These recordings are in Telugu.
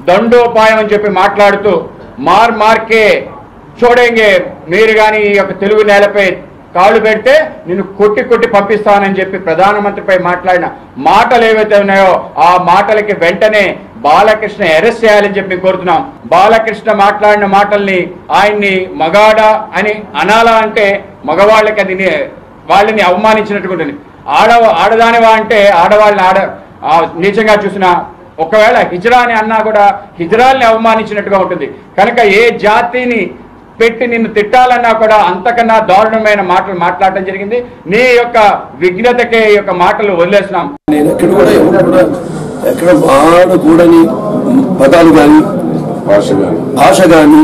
దండోపాయం అని చెప్పి మాట్లాడుతూ మార్ మార్కే చూడంగే మీరు కానీ ఈ యొక్క తెలుగు నేలపై కాళ్ళు పెడితే నిన్ను కొట్టి కొట్టి పంపిస్తానని చెప్పి ప్రధానమంత్రిపై మాట్లాడిన మాటలు ఏవైతే ఉన్నాయో ఆ మాటలకి వెంటనే బాలకృష్ణ అరెస్ట్ చేయాలని చెప్పి కోరుతున్నాం బాలకృష్ణ మాట్లాడిన మాటల్ని ఆయన్ని మగాడా అని అనాలా అంటే మగవాళ్ళకి అది ని- వాళ్ళని అవమానించినట్టుగా ఉంటుంది ఆడ ఆడదానివా అంటే ఆడవాళ్ళని ఆడ ఆ, నీచంగా చూసిన ఒకవేళ హిజ్రా అని అన్నా కూడా హిజ్రాల్ని అవమానించినట్టుగా ఉంటుంది కనుక ఏ జాతిని పెట్టి నిన్ను తిట్టాలన్నా కూడా అంతకన్నా దారుణమైన మాటలు మాట్లాడటం జరిగింది నీ యొక్క విఘ్నతకే ఈ యొక్క మాటలు వదిలేస్తున్నాం నేను ఎక్కడ కూడా ఎవరు కూడా ఎక్కడ వాడకూడని పదాలు కానీ భాష కానీ భాష కానీ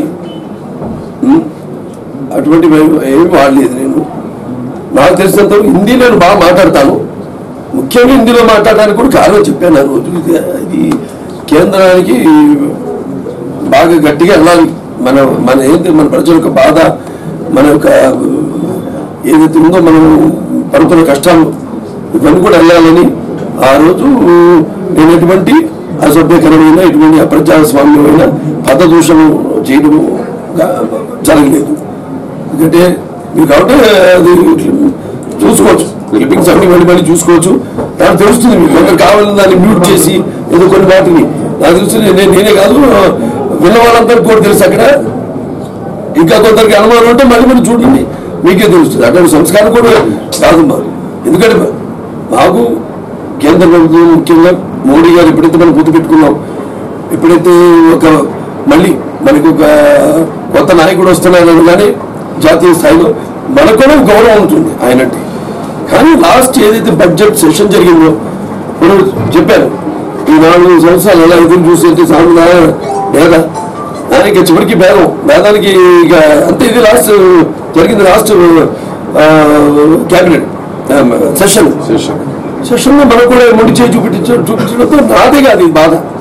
అటువంటివి ఏమి వాడలేదు నేను నాకు తెలిసినంత వరకు హిందీ నేను బాగా మాట్లాడతాను ముఖ్యంగా హిందీలో మాట్లాడడానికి కూడా కారణం చెప్పాను ఆ రోజు ఇది ఇది కేంద్రానికి బాగా గట్టిగా వెళ్ళాలి మన మన ఏంటి మన ప్రజల యొక్క బాధ మన యొక్క ఏదైతే ఉందో మనం పడుతున్న కష్టాలు ఇవన్నీ కూడా వెళ్ళాలని ఆ రోజు నేను ఎటువంటి అసభ్యకరమైన ఎటువంటి అప్రజాస్వామ్యమైన పదదూషణం చేయడం గా- జరగలేదు ఎందుకంటే మీరు కాబట్టి అది చూసుకోవచ్చు క్లిప్పింగ్స్ అన్ని మళ్ళీ మళ్ళీ చూసుకోవచ్చు నాకు తెలుస్తుంది మీకు కొందరు కావాలని దాన్ని మ్యూట్ చేసి ఏదో కొన్ని వాటిని నాకు తెలుస్తుంది నేను నేనే కాదు విన్న వాళ్ళందరికీ కూడా తెలుసు అక్కడ ఇంకా కొందరికి అనుమానం ఉంటే మళ్ళీ మళ్ళీ చూడండి మీకే తెలుస్తుంది అటువంటి సంస్కారం కూడా కాదు మాకు ఎందుకంటే మాకు కేంద్ర ప్రభుత్వం ముఖ్యంగా మోడీ గారు ఎప్పుడైతే మనం గుర్తు పెట్టుకున్నాం ఎప్పుడైతే ఒక మళ్ళీ మనకు ఒక కొత్త నాయకుడు వస్తున్నారని కానీ జాతీయ స్థాయిలో మనకు కూడా ఒక గౌరవం ఉంటుంది ఆయనంటే కానీ లాస్ట్ ఏదైతే బడ్జెట్ సెషన్ జరిగిందో ఇప్పుడు చెప్పాను ఈ నాలుగు సంవత్సరాలు ఎలా ఎదురు చూసి సాగుదా లేదా దానికి చివరికి భేదం భేదానికి ఇక అంతే ఇది లాస్ట్ జరిగింది లాస్ట్ క్యాబినెట్ సెషన్ శేషం సెషన్లో మనకు కూడా మొండి చేయి చూపించ చూపించడంతో నాదే కాదు ఈ బాధ